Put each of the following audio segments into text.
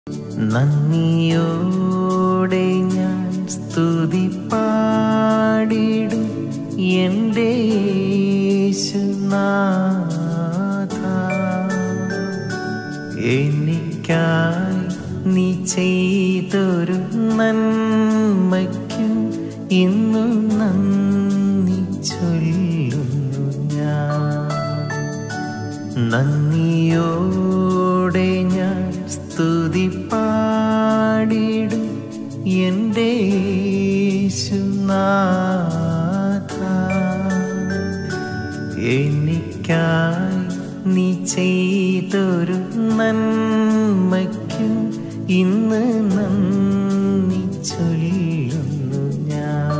നന്ദിയോടെ ഞാൻ സ്തുതി പാടിടും എൻ്റെ യേശുനാഥ എനിക്കായി നീ ചെയ്തൊരു നന്മയ്ക്കും ഇന്നു നന്ദി ചൊല്ലുന്നു ഞാൻ നന്ദിയോടെ ഞാൻ സ്തുതി പാടിടും എൻ്റെ യേശുനാഥ എനിക്കായി നീ ചെയ്തൊരു നന്മയ്ക്കും ഇന്ന് നന്ദി ചൊല്ലുന്നു ഞാൻ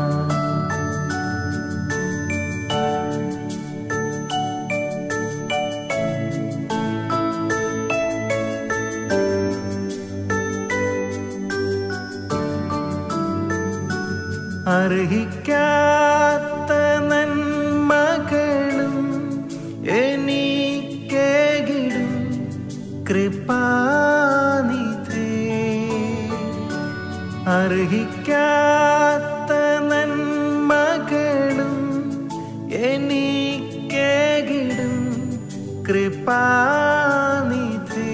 അർഹിക്കാത്ത നന്മകളും എനിക്കേകിടും കൃപാനിധേ അർഹിക്കാത്ത നന്മകളും എനിക്കേകിടും കൃപാനിധേ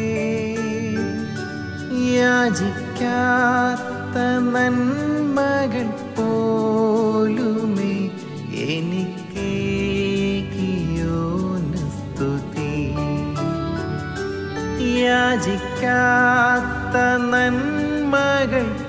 യാചിക്കാത്ത നന്മകൾ പോലുമേ എനിക്കേകിയോന് സ്തുതി യാചിക്കാത്ത നന്മകൾ